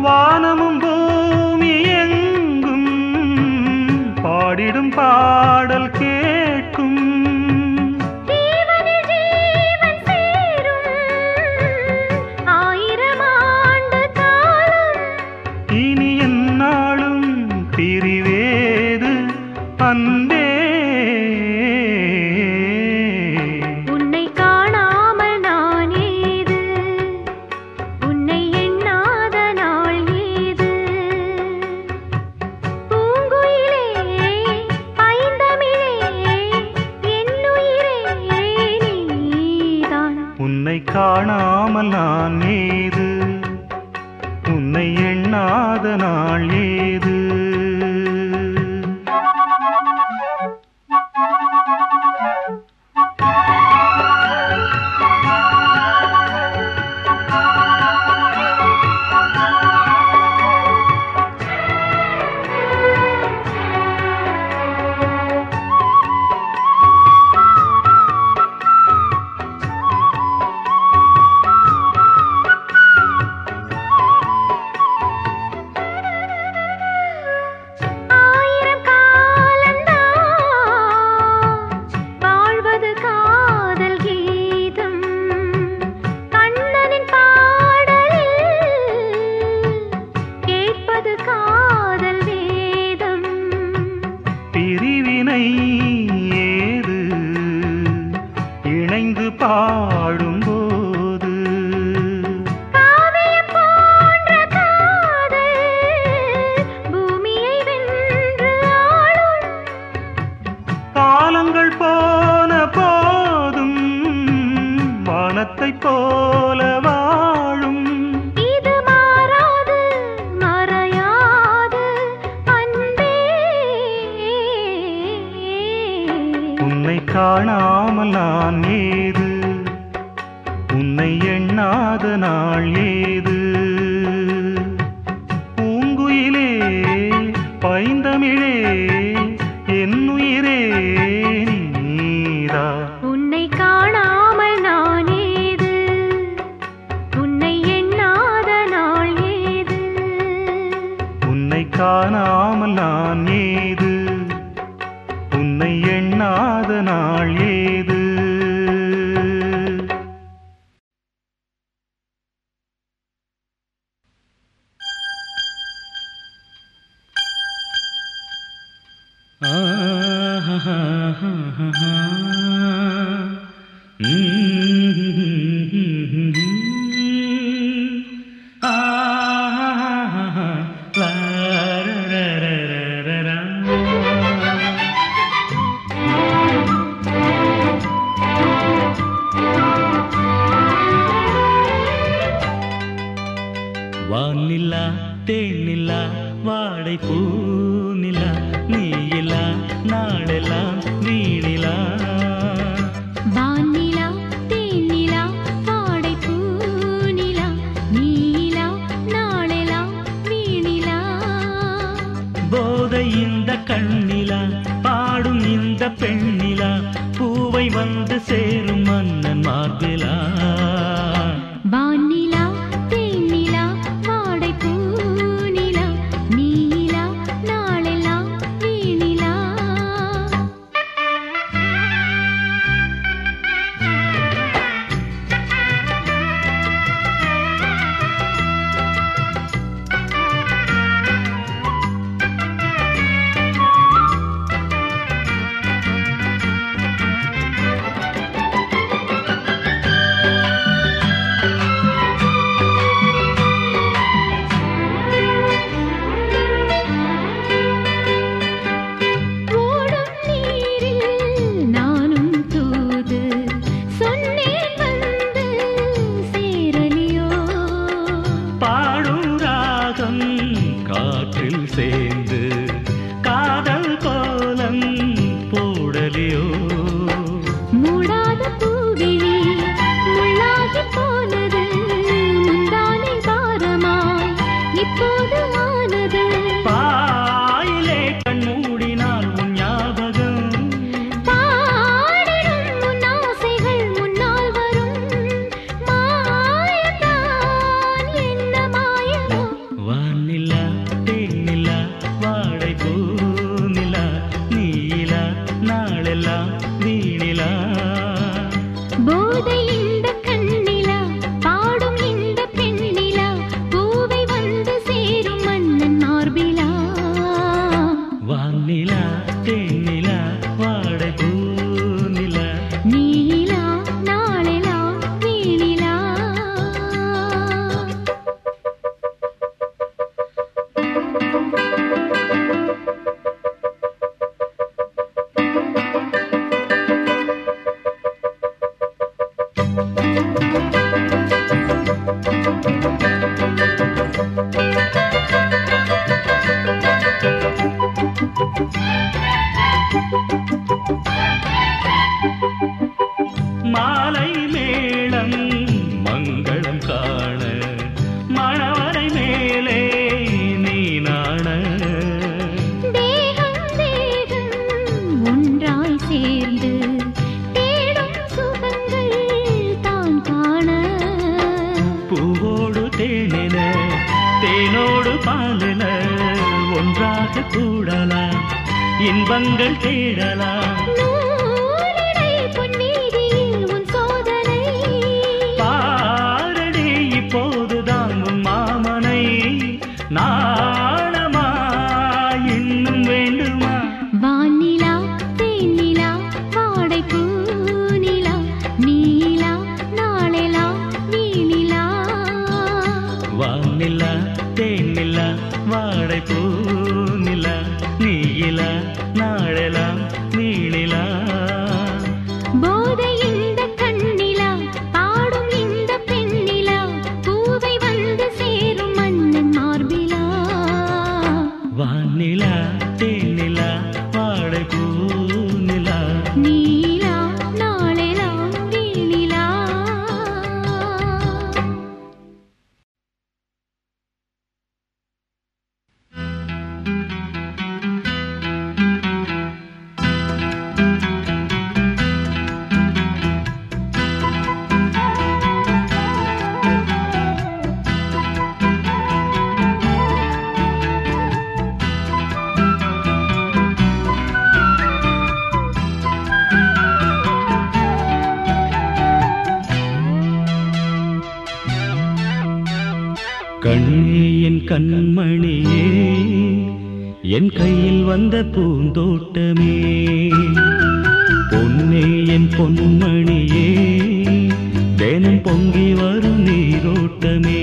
வானமும் பூமி எங்கும் பாடிடும் பாடல் கேட்கும் ஜீவனில் ஜீவன் சேரும் ஆயிரம் ஆண்டு காலம் இனி என்னாலும் பிரிவேது அன்பே உன்னை காணாமல் நான் ஏது உன்னை எண்ணாத நாள் ஏது பூங்குயிலே பைந்தமிழே என்னுயிரே நீதான் உன்னை காணாமல் நான் ஏது உன்னை எண்ணாத நாள் ஏது ஆயிரம் காலந்தான் வாழ்வது காதல் கீதம் கண்ணனின் பாடலில் கேட்பது காதல் வேதம் பிரிவினை ஏது இணைந்து பாடும்போது காவியம் போன்ற காதல் பூமியை வென்று ஆளும் காலங்கள் போன போதும் வானத்தைப் போல வாழும் இது மாறாது மறையாது அன்பே உன்னை காணாமல் நான் ஏது உன்னை எண்ணாத நாள் ஏது பூங்குயிலே பைந்தமிழே என்னுயிரே நீரா உன்னை காணாமல் நான் ஏது உன்னை எண்ணாத நாள் ஏது உன்னை காணாமல் நான் ஏது உன்னை எண்ணாத நாள் ஏது வானிலா தேனிலா வாடை பூநிலா நீயிலா நாளெல்லாம் வீணிலா வானிலா தேனிலா வாடை பூநிலா நீலா நாளெல்லாம் வீணிலா போதை இந்த கண்ணிலா பாடும் இந்த பெண்ணிலா பூவை வந்து சேரும் மன்னன் மார்பிலா வானிலா தேனிலா வாடை பூநிலா நீலா நாளெல்லாம் வீணிலா ஓடும் நீரில் நானும் தூது சொன்னேன் வந்து சேரலியோ பாடும் ராகம் காற்றில் சேர்ந்து காதல் கோலம் போடலியோ மூடாத பூவிழி முள்ளாகி போனது முந்தானை பாரமாய் இப்போது ஆனது பாயிலே கண் மூடினால் உன் ஞாபகம் பாடிடும் உன் ஆசைகள் முன்னால் வரும் மாயம்தான் என்ன மாயமோ வா தேனோடு பாலில ஒன்றாக கூடலாம் இன்பங்கள் தேடலாம் நூலிடை பொன்னீதியில் உன் சோதனை பாரடி இப்போதுதான் உன் மாமனை நாணமா இன்னும் வேண்டுமா வானிலா தேனிலா வாடை பூநிலா நீலா நாளெலாம் நீலிலா வானிலா தேனிலா வாடை பூநிலா நீயிலா நாளெல்லாம் வீணிலா போதை இந்த கண்ணிலா பாடும் இந்த பெண்ணிலா பூவை வந்து சேரும் மன்னன் மார்பிலா வானிலா தேனிலா வாடை பூநிலா நீலா நாளெலாம் நீலிலா கண்ணே என் கண்மணியே என் கையில் வந்த பூந்தோட்டமே பொன்னே என் பொன்மணியே தினம் பொங்கி வரும் நீரோட்டமே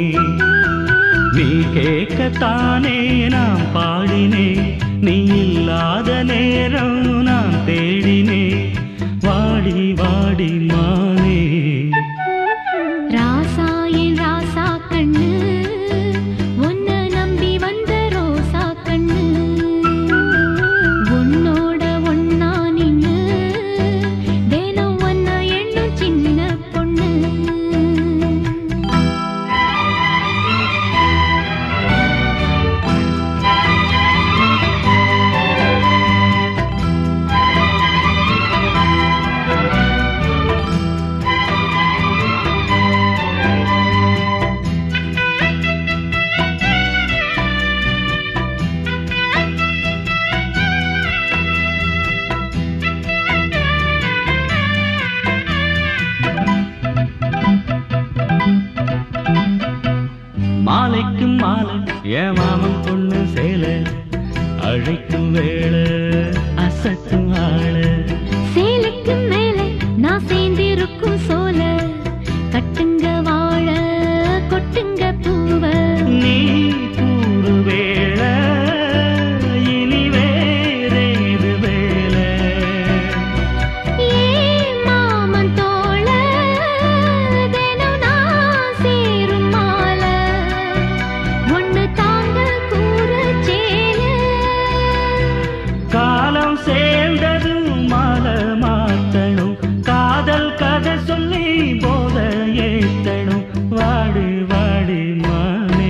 நீ கேட்கத்தானே நான் பாடினே நீ இல்லாத நேரம் நான் தேடினே வாடி வாடி மானே ராசா என் ராசா கண்ணு உன்ன நம்பி வந்த ரோசா கண்ணு உன்னோட ஒன்னா நின்னு தினம் ஒன்ன எண்ணும் சின்ன பொண்ணு மாலைக்கும் மாலை என் மாமன் பொண்ணு சேல அழைக்கும் வேளை அசத்தும் ஆள சேலைக்கு மேலே நான் சேர்ந்திருக்கும் சோல கட்டுங்க வாழ கொட்டுங்க பூவ நீ கூறு வேளை இனி வேறேது வேலை ஏ மாமன் தோள தினம் நான் சேரும் மால ஒண்ணு தாங்க கூற சேல காலம் சேர்ந்ததும் மாலை மாத்தணும் காதல் கதை சொல்லி போத ஏத்தணும் வாடி வாடி மானே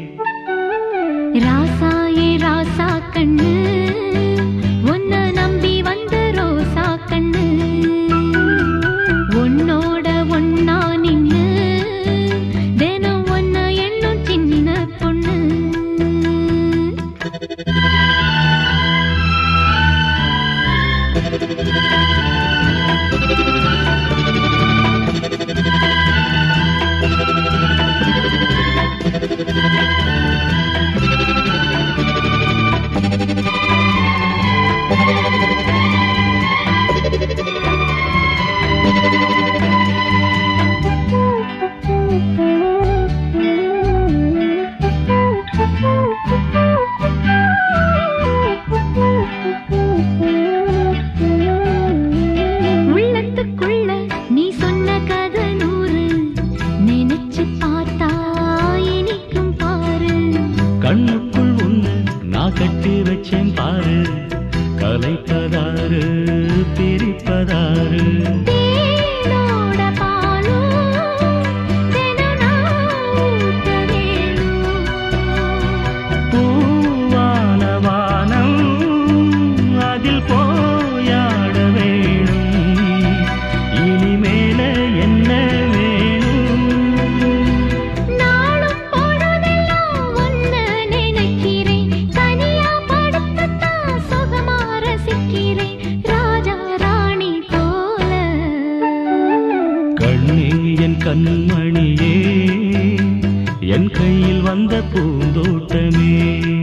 ராசா ஏ ராசா கண்ணு உன்ன நம்பி வந்த ரோசா கண்ணு உன்னோட ஒன்னா நின்னு தினம் ஒன்ன எண்ணும் சின்ன பொண்ணு உள்ளத்துக்குள்ள நீ சொன்ன கதை நூறு நினைச்சு பார்த்தா இனிக்கும் பாரு கண்ணுக்குள் உன்னை நான் கட்டி வச்சேன் பாரு கலைப்பதாரு பிரிப்பதாரு தேனோட பாலும் தினம் நான் ஊட்ட வேணும் பூவான வானம் அதில் போயாட வேணும் இனிமேல என்ன வேணும் நாளும் பொழுதெல்லாம் கண்மணியே என் கையில் வந்த பூந்தோட்டமே